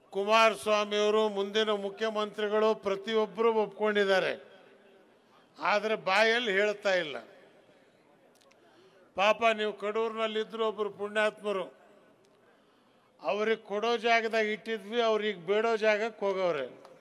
ಕುಮಾರಸ್ವಾಮಿಯವರು ಮುಂದಿನ ಮುಖ್ಯಮಂತ್ರಿಗಳು ಪ್ರತಿಯೊಬ್ಬರು ಒಪ್ಕೊಂಡಿದ್ದಾರೆ ಆದರೆ ಬಾಯಲ್ಲಿ ಹೇಳ್ತಾ ಇಲ್ಲ ಪಾಪ ನೀವು ಕಡೂರಿನಲ್ಲಿದ್ದರು ಒಬ್ಬರು ಪುಣ್ಯಾತ್ಮರು ಅವ್ರಿಗೆ ಕೊಡೋ ಜಾಗದಾಗ ಇಟ್ಟಿದ್ವಿ ಅವ್ರಿಗೆ ಬೇಡೋ ಜಾಗಕ್ಕೆ ಹೋಗವ್ರೆ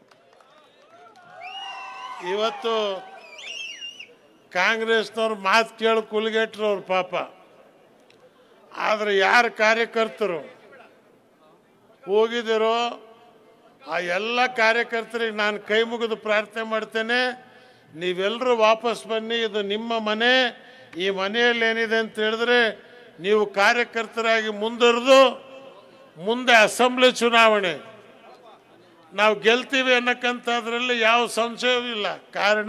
ಇವತ್ತು ಕಾಂಗ್ರೆಸ್ನವ್ರ ಮಾತು ಕೇಳಿ ಕುಲ್ಗೆಟ್ರು ಅವ್ರ ಪಾಪ ಆದರೆ ಯಾರ ಕಾರ್ಯಕರ್ತರು ಹೋಗಿದಿರೋ ಆ ಎಲ್ಲ ಕಾರ್ಯಕರ್ತರಿಗೆ ನಾನು ಕೈ ಮುಗಿದು ಪ್ರಾರ್ಥನೆ ಮಾಡ್ತೇನೆ ನೀವೆಲ್ಲರೂ ವಾಪಸ್ ಬನ್ನಿ ಇದು ನಿಮ್ಮ ಮನೆ ಈ ಮನೆಯಲ್ಲಿ ಏನಿದೆ ಅಂತ ಹೇಳಿದ್ರೆ ನೀವು ಕಾರ್ಯಕರ್ತರಾಗಿ ಮುಂದುವರೆದು ಮುಂದೆ ಅಸೆಂಬ್ಲಿ ಚುನಾವಣೆ ನಾವು ಗೆಲ್ತೀವಿ ಅನ್ನಕ್ಕಂಥದ್ರಲ್ಲಿ ಯಾವ ಸಂಶಯವೂ ಇಲ್ಲ ಕಾರಣ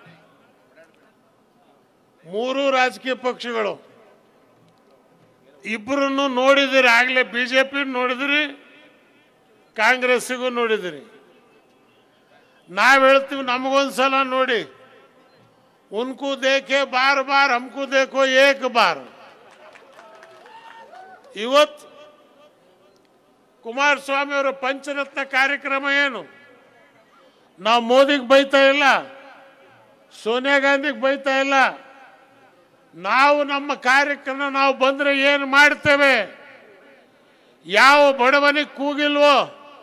ಮೂರು ರಾಜಕೀಯ ಪಕ್ಷಗಳು ಇಬ್ಬರನ್ನು ನೋಡಿದಿರಿ ಆಗಲೇ ಬಿ ಜೆ ಪಿ ನೋಡಿದಿರಿ ಕಾಂಗ್ರೆಸ್ಸಿಗೂ ನೋಡಿದಿರಿ ನಾವು ಹೇಳ್ತೀವಿ ನಮಗೊಂದು ಸಲ ನೋಡಿ ಉನ್ಕು ದೇಖೆ ಬಾರ್ ಬಾರ್ ಹಮ್ಕು ದೇಖೋ ಏಕ್ ಬಾರ್ ಇವತ್ತು ಕುಮಾರಸ್ವಾಮಿ ಅವರ ಪಂಚರತ್ನ ಕಾರ್ಯಕ್ರಮ ಏನು ನಾವು ಮೋದಿಗೆ ಬೈತಾ ಇಲ್ಲ ಸೋನಿಯಾ ಗಾಂಧಿಗೆ ಬೈತಾ ಇಲ್ಲ ನಾವು ನಮ್ಮ ಕಾರ್ಯಕ್ರಮ ನಾವು ಬಂದರೆ ಏನು ಮಾಡ್ತೇವೆ ಯಾವ ಬಡವನಿಗೆ ಕೂಗಿಲ್ವೋ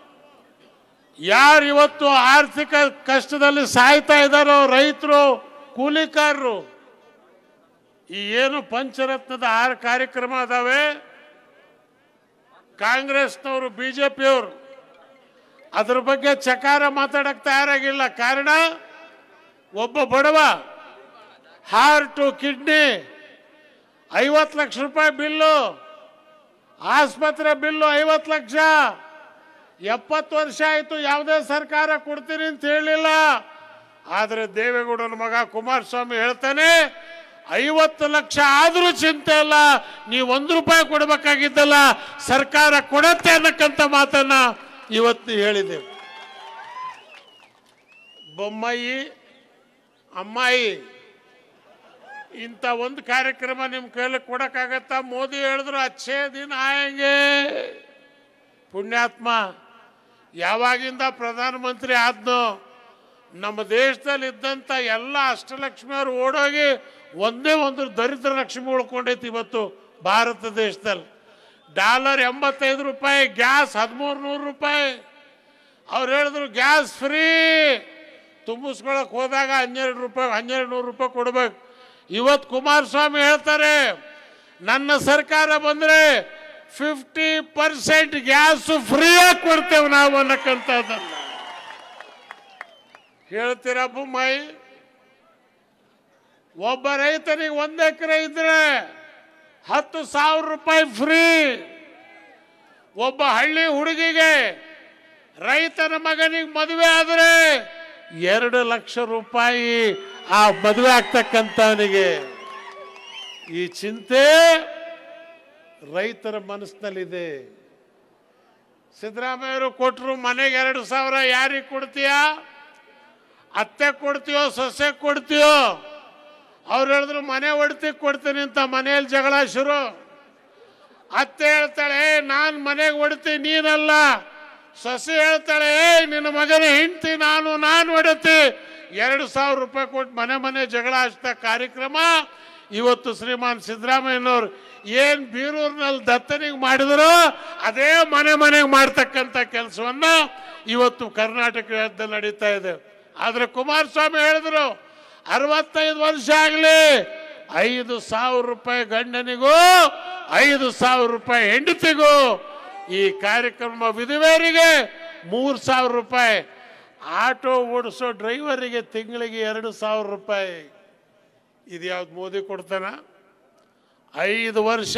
ಯಾರು ಇವತ್ತು ಆರ್ಥಿಕ ಕಷ್ಟದಲ್ಲಿ ಸಾಯ್ತಾ ಇದ್ದಾರೋ ರೈತರು ಕೂಲಿಕಾರರು ಈ ಏನು ಪಂಚರತ್ನದ ಆರು ಕಾರ್ಯಕ್ರಮ ಅದಾವೆ ಕಾಂಗ್ರೆಸ್ನವರು ಬಿ ಜೆ ಪಿಯವರು ಅದ್ರ ಬಗ್ಗೆ ಚಕಾರ ಮಾತಾಡಕ್ ತಯಾರಾಗಿಲ್ಲ ಕಾರಣ ಒಬ್ಬ ಬಡವ ಹಾರ್ಟು ಕಿಡ್ನಿ ಐವತ್ತು ಲಕ್ಷ ರೂಪಾಯಿ ಬಿಲ್ಲು ಆಸ್ಪತ್ರೆ ಬಿಲ್ಲು ಐವತ್ತು ಲಕ್ಷ ಎಪ್ಪತ್ತು ವರ್ಷ ಆಯಿತು ಯಾವುದೇ ಸರ್ಕಾರ ಕೊಡ್ತೀನಿ ಅಂತ ಹೇಳಿಲ್ಲ ಆದರೆ ದೇವೇಗೌಡನ ಮಗ ಕುಮಾರಸ್ವಾಮಿ ಹೇಳ್ತಾನೆ ಐವತ್ತು ಲಕ್ಷ ಆದರೂ ಚಿಂತೆ ಇಲ್ಲ ನೀವು ಒಂದು ರೂಪಾಯಿ ಕೊಡಬೇಕಾಗಿದ್ದಲ್ಲ ಸರ್ಕಾರ ಕೊಡತ್ತೆ ಅನ್ನಕ್ಕಂಥ ಮಾತನ್ನ ಇವತ್ತು ಹೇಳಿದೆವು ಬೊಮ್ಮಾಯಿ ಅಮ್ಮಾಯಿ ಇಂಥ ಒಂದು ಕಾರ್ಯಕ್ರಮ ನಿಮ್ಮ ಕೈಲಿ ಕೊಡಕ್ಕಾಗತ್ತಾ ಮೋದಿ ಹೇಳಿದ್ರು ಅಚ್ಚೇ ದಿನ ಆಯಂಗೆ ಪುಣ್ಯಾತ್ಮ ಯಾವಾಗಿಂದ ಪ್ರಧಾನಮಂತ್ರಿ ಆದ್ನೋ ನಮ್ಮ ದೇಶದಲ್ಲಿ ಇದ್ದಂಥ ಎಲ್ಲ ಅಷ್ಟಲಕ್ಷ್ಮಿಯವರು ಓಡೋಗಿ ಒಂದೇ ಒಂದು ದರಿದ್ರ ಲಕ್ಷ್ಮಿ ಉಳ್ಕೊಂಡೈತಿ ಇವತ್ತು ಭಾರತ ದೇಶದಲ್ಲಿ ಡಾಲರ್ ಎಂಬತ್ತೈದು ರೂಪಾಯಿ ಗ್ಯಾಸ್ ಹದಿಮೂರು ನೂರು ರೂಪಾಯಿ ಅವ್ರು ಹೇಳಿದ್ರು ಗ್ಯಾಸ್ ಫ್ರೀ ತುಂಬಿಸ್ಕೊಳಕ್ ಹೋದಾಗ ಹನ್ನೆರಡು ರೂಪಾಯಿ ಹನ್ನೆರಡು ನೂರು ರೂಪಾಯಿ ಕೊಡ್ಬೇಕು ಇವತ್ತು ಕುಮಾರಸ್ವಾಮಿ ಹೇಳ್ತಾರೆ ನನ್ನ ಸರ್ಕಾರ ಬಂದರೆ ಫಿಫ್ಟಿ ಪರ್ಸೆಂಟ್ ಗ್ಯಾಸ್ ಫ್ರೀಯಾಗಿ ಕೊಡ್ತೇವೆ ನಾವು ಅನ್ನಕ್ಕಂಥದ್ದನ್ನ ಹೇಳ್ತೀರಾ ಬೊಮ್ಮಾಯಿ ಒಬ್ಬ ರೈತನಿಗೆ ಒಂದು ಎಕರೆ ಇದ್ರೆ ಹತ್ತು ಸಾವಿರ ರೂಪಾಯಿ ಫ್ರೀ ಒಬ್ಬ ಹಳ್ಳಿ ಹುಡುಗಿಗೆ ರೈತನ ಮಗನಿಗೆ ಮದುವೆ ಆದರೆ ಎರಡು ಲಕ್ಷ ರೂಪಾಯಿ ಆ ಮದುವೆ ಆಗ್ತಕ್ಕಂಥವನಿಗೆ ಈ ಚಿಂತೆ ರೈತರ ಮನಸ್ಸಿನಲ್ಲಿದೆ ಸಿದ್ದರಾಮಯ್ಯವರು ಕೊಟ್ಟರು ಮನೆಗೆ ಎರಡು ಸಾವಿರ ಯಾರಿಗೆ ಕೊಡ್ತೀಯಾ ಅತ್ತೆ ಕೊಡ್ತೀಯೋ ಸೊಸೆ ಕೊಡ್ತೀಯೋ ಅವ್ರು ಹೇಳಿದ್ರು ಮನೆ ಒಡ್ತಿ ಕೊಡ್ತೀನಿ ಅಂತ ಮನೆಯಲ್ಲಿ ಜಗಳ ಶುರು ಅತ್ತೆ ಹೇಳ್ತಾಳೆ ನಾನು ಮನೆಗೆ ಹೊಡ್ತೀನಿ ನೀನಲ್ಲ ಸೊಸೆ ಹೇಳ್ತಾಳೆ ಏ ನಿನ್ನ ಮಗನ ಹೆಂಡ್ತಿ ನಾನು ನಾನು ಹೊಡತಿ ಎರಡು ಸಾವಿರ ರೂಪಾಯಿ ಕೊಟ್ಟು ಮನೆ ಮನೆ ಜಗಳ ಹಚ್ತ ಕಾರ್ಯಕ್ರಮ ಇವತ್ತು ಶ್ರೀಮಾನ್ ಸಿದ್ದರಾಮಯ್ಯನವ್ರು ಏನು ಬೀರೂರಿನಲ್ಲಿ ದತ್ತನಿಗೆ ಮಾಡಿದ್ರು ಅದೇ ಮನೆ ಮನೆಗೆ ಮಾಡ್ತಕ್ಕಂಥ ಕೆಲಸವನ್ನ ಇವತ್ತು ಕರ್ನಾಟಕ ರಾಜ್ಯದಲ್ಲಿ ನಡೀತಾ ಇದೆ ಆದರೆ ಕುಮಾರಸ್ವಾಮಿ ಹೇಳಿದ್ರು ಅರವತ್ತೈದು ವರ್ಷ ಆಗಲಿ ಐದು ಸಾವಿರ ರೂಪಾಯಿ ಗಂಡನಿಗೂ ಐದು ಸಾವಿರ ರೂಪಾಯಿ ಹೆಂಡತಿಗೂ ಈ ಕಾರ್ಯಕ್ರಮ ವಿಧವೆಯರಿಗೆ ಮೂರು ಸಾವಿರ ರೂಪಾಯಿ ಆಟೋ ಓಡಿಸೋ ಡ್ರೈವರಿಗೆ ತಿಂಗಳಿಗೆ ಎರಡು ಸಾವಿರ ರೂಪಾಯಿ ಇದು ಯಾವ್ದು ಮೋದಿ ಕೊಡ್ತಾನ ಐದು ವರ್ಷ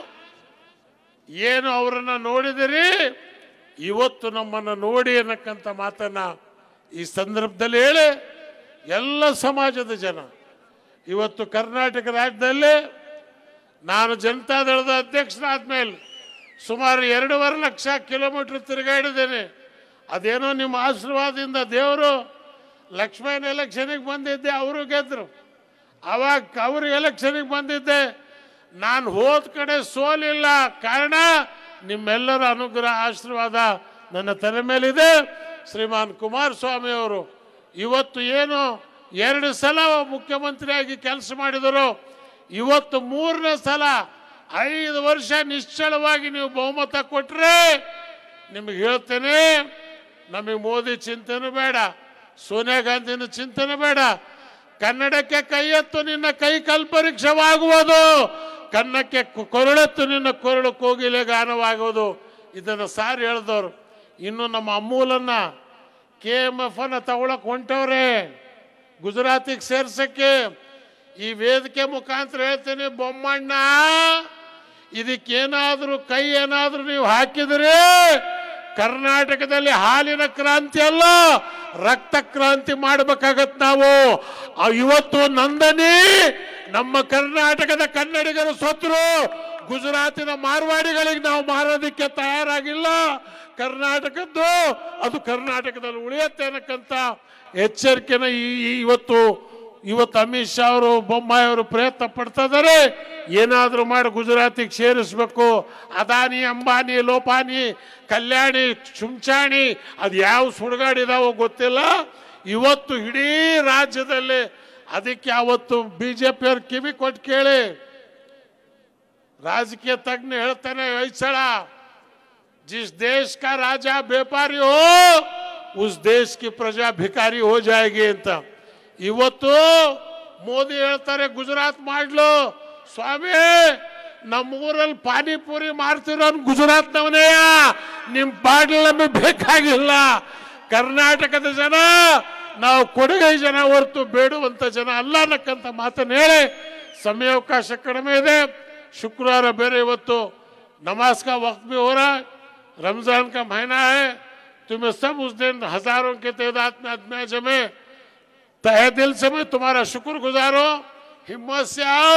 ಏನು ಅವರನ್ನ ನೋಡಿದಿರಿ ಇವತ್ತು ನಮ್ಮನ್ನು ನೋಡಿ ಅನ್ನಕ್ಕಂಥ ಮಾತನ್ನ ಈ ಸಂದರ್ಭದಲ್ಲಿ ಹೇಳಿ ಎಲ್ಲ ಸಮಾಜದ ಜನ ಇವತ್ತು ಕರ್ನಾಟಕ ರಾಜ್ಯದಲ್ಲಿ ನಾನು ಜನತಾದಳದ ಅಧ್ಯಕ್ಷನಾದ ಮೇಲೆ ಸುಮಾರು ಎರಡೂವರೆ ಲಕ್ಷ ಕಿಲೋಮೀಟರ್ ತಿರುಗಾಡಿದ್ದೇನೆ ಅದೇನೋ ನಿಮ್ಮ ಆಶೀರ್ವಾದದಿಂದ ದೇವರು ಲಕ್ಷ್ಮಣ ಎಲೆಕ್ಷನಿಗೆ ಬಂದಿದ್ದೆ ಅವರು ಗೆದ್ದರು ಅವಾಗ ಅವರು ಎಲೆಕ್ಷನಿಗೆ ಬಂದಿದ್ದೆ ನಾನು ಹೋದ ಕಡೆ ಸೋಲಿಲ್ಲ ಕಾರಣ ನಿಮ್ಮೆಲ್ಲರ ಅನುಗ್ರಹ ಆಶೀರ್ವಾದ ನನ್ನ ತಲೆ ಮೇಲಿದೆ ಶ್ರೀಮಾನ್ ಕುಮಾರಸ್ವಾಮಿ ಅವರು ಇವತ್ತು ಏನು ಎರಡು ಸಲ ಮುಖ್ಯಮಂತ್ರಿಯಾಗಿ ಕೆಲಸ ಮಾಡಿದರು ಇವತ್ತು ಮೂರನೇ ಸಲ ಐದು ವರ್ಷ ನಿಶ್ಚಳವಾಗಿ ನೀವು ಬಹುಮತ ಕೊಟ್ಟರೆ ನಿಮಗೆ ಹೇಳ್ತೇನೆ ನಮಗೆ ಮೋದಿ ಚಿಂತೆನೂ ಬೇಡ ಸೋನಿಯಾ ಗಾಂಧಿನ ಚಿಂತೆನೂ ಬೇಡ ಕನ್ನಡಕ್ಕೆ ಕೈ ಎತ್ತು ನಿನ್ನ ಕೈ ಕಲ್ಪರೀಕ್ಷವಾಗುವುದು ಕನ್ನಕ್ಕೆ ಕು- ಕೊರಳೆತ್ತು ನಿನ್ನ ಕೊರಳು ಕೋಗಿಲೆ ಗಾನವಾಗುವುದು ಇದನ್ನು ಸಾರಿ ಹೇಳ್ದವ್ರು ಇನ್ನು ನಮ್ಮ ಅಮೂಲನ್ನ ಕೆ ಎಮ್ ಎಫ್ ಅನ್ನ ತಗೊಳಕ್ ಹೊಂಟವ್ರೆ ಗುಜರಾತಿಗೆ ಸೇರ್ಸಕ್ಕೆ ಈ ವೇದಿಕೆ ಮುಖಾಂತರ ಹೇಳ್ತೀನಿ ಬೊಮ್ಮಣ್ಣ ಇದಕ್ಕೇನಾದ್ರೂ ಕೈ ಏನಾದ್ರೂ ನೀವು ಹಾಕಿದ್ರೆ ಕರ್ನಾಟಕದಲ್ಲಿ ಹಾಲಿನ ಕ್ರಾಂತಿ ಅಲ್ಲ ರಕ್ತ ಕ್ರಾಂತಿ ಮಾಡ್ಬೇಕಾಗತ್ ನಾವು ಆ ಇವತ್ತು ನಂದನಿ ನಮ್ಮ ಕರ್ನಾಟಕದ ಕನ್ನಡಿಗರು ಸೋತರು ಗುಜರಾತಿನ ಮಾರ್ವಾಡಿಗಳಿಗೆ ನಾವು ಮಾರೋದಕ್ಕೆ ತಯಾರಾಗಿಲ್ಲ ಕರ್ನಾಟಕದ್ದು ಅದು ಕರ್ನಾಟಕದಲ್ಲಿ ಉಳಿಯುತ್ತೆ ಅನ್ನಕ್ಕಂತ ಎಚ್ಚರಿಕೆನ ಈ- ಈ ಇವತ್ತು ಇವತ್ತು ಅಮಿತ್ ಶಾ ಅವರು ಬೊಮ್ಮಾಯಿ ಅವರು ಪ್ರಯತ್ನ ಪಡ್ತಾ ಇದ್ದಾರೆ ಏನಾದರೂ ಮಾಡಿ ಗುಜರಾತಿಗೆ ಸೇರಿಸ್ಬೇಕು ಅದಾನಿ ಅಂಬಾನಿ ಲೋಪಾನಿ ಕಲ್ಯಾಣಿ ಚುಂಚಾಣಿ ಅದು ಯಾವ ಸುಡುಗಾಡಿದಾವೋ ಗೊತ್ತಿಲ್ಲ ಇವತ್ತು ಇಡೀ ರಾಜ್ಯದಲ್ಲಿ ಅದಕ್ಕೆ ಅವತ್ತು ಬಿ ಜೆ ಪಿಯವ್ರು ಕಿವಿ ಕೊಟ್ಟು ಕೇಳಿ ರಾಜಕೀಯ ತಜ್ಞ ಹೇಳ್ತಾನೆ ಹೊಯ್ಸಳ जिस देश का राजा व्यापारी हो उस देश की प्रजा भिकारी हो जाएगी ಅಂತ ಇವತ್ತು ಮೋದಿ ಹೇಳ್ತಾರೆ ಗುಜರಾತ್ ಮಾಡ್ಲು ಸ್ವಾಮಿ ನಮ್ಮೂರಲ್ಲಿ ಪಾನಿಪುರಿ ಮಾರ್ತಿರೋನ್ ಗುಜರಾತ್ನವನೇಯ ನಿಮ್ ಬಾಡ್ಲು ನಮಗೆ ಬೇಕಾಗಿಲ್ಲ ಕರ್ನಾಟಕದ ಜನ ನಾವು ಕೊಡುಗೈ ಜನ ಹೊರತು ಬೇಡುವಂತ ಜನ ಅಲ್ಲ ಅನ್ನಕ್ಕಂತ ಮಾತನ್ನು ಹೇಳಿ ಸಮಯಾವಕಾಶ ಕಡಿಮೆ ಇದೆ ಶುಕ್ರವಾರ ಬೇರೆ ಇವತ್ತು नमाज का वक्त भी हो रहा है रमजान का महीना है तुम्हें सब उस दिन हजारों के तादाद में आदमी जमे तहे दिल से मैं तुम्हारा शुक्र गुजारो हिम्मत से आओ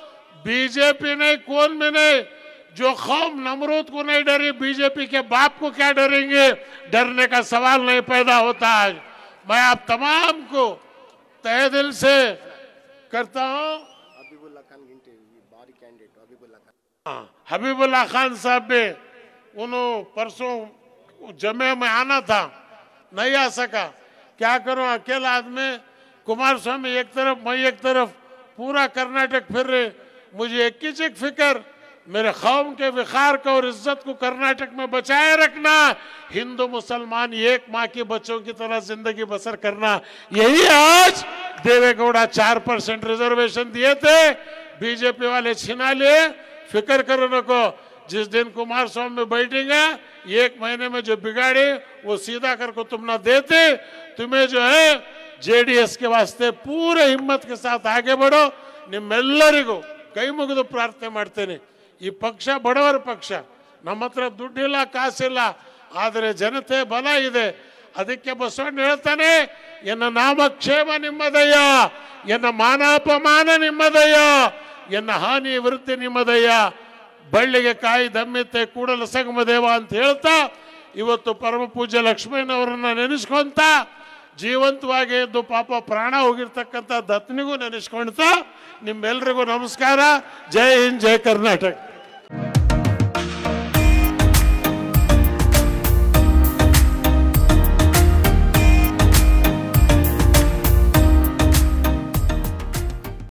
बीजेपी नहीं कौन में नहीं जो कौम नमरूद को नहीं डरी बीजेपी के बाप को क्या डरेंगे डरने का सवाल नहीं पैदा होता आज मैं आप तमाम को तहे दिल से करता हूँ ಹಬೀಬುಲ್ಲಾ ಖಾನ್ ಗಿಂಟಿ ಭಾರಿ ಕ್ಯಾಂಡಿಡೇಟ್ ಹಬೀಬುಲ್ಲಾ ಖಾನ್ हाँ, हबीबुल्ला खान साहब भी उन्होंने परसों जमे में आना था नहीं आ सका क्या करूं अकेला आदमी कुमार स्वामी एक तरफ मैं एक तरफ पूरा कर्नाटक फिर रहे मुझे एक ही चीज फिक्र मेरे कौम के विखार को और इज्जत को कर्नाटक में बचाए रखना हिंदू मुसलमान एक माँ के बच्चों की तरह जिंदगी बसर करना यही आज देवेगौड़ा चार परसेंट रिजर्वेशन दिए थे बीजेपी वाले छिना लिए फिक्र करो नको जिस दिन कुमार स्वामी में बैठेंगे एक महीने में जो बिगाड़े वो सीधा करके तुम ना देते तुम्हें जो है जेडीएस के वास्ते पूरे हिम्मत के साथ आगे बढ़ो ನಿಮ್ಮೆಲ್ಲರಿಗೂ ಕೈ ಮುಗಿದು ಪ್ರಾರ್ಥನೆ ಮಾಡ್ತೇನೆ ಈ ಪಕ್ಷ ಬಡವರ ಪಕ್ಷ ನಮ್ಮ ಹತ್ರ ದುಡ್ಡಿಲ್ಲ ಕಾಸಿಲ್ಲ ಆದರೆ ಜನತೆ ಬಲ ಇದೆ ಅದಕ್ಕೆ ಬಸವಣ್ಣ ಹೇಳ್ತಾನೆ ಎನ್ನ ನಾಮಕ್ಷೇಮ ನಿಮ್ಮದಯ್ಯ ಎನ್ನ ಮಾನಾಪಮಾನ ನಿಮ್ಮದಯ್ಯ ಎನ್ನ ಹಾನಿ ವೃತ್ತಿ ನಿಮ್ಮದಯ್ಯ ಬಳ್ಳಿಗೆ ಕಾಯಿ ದಮ್ಮಿತ್ತೆ ಕೂಡಲ ಸಂಗಮ ದೇವ ಅಂತ ಹೇಳ್ತಾ ಇವತ್ತು ಪರಮ ಪೂಜ್ಯ ಲಕ್ಷ್ಮೀನವರನ್ನ ನೆನೆಸ್ಕೊಂತ ಜೀವಂತವಾಗಿ ಇದ್ದು ಪಾಪ ಪ್ರಾಣ ಹೋಗಿರ್ತಕ್ಕಂಥ ದತ್ತನಿಗೂ ನೆನೆಸ್ಕೊಳ್ತಾ ನಿಮ್ಮೆಲ್ರಿಗೂ ನಮಸ್ಕಾರ ಜೈ ಹಿಂದ್ ಜೈ ಕರ್ನಾಟಕ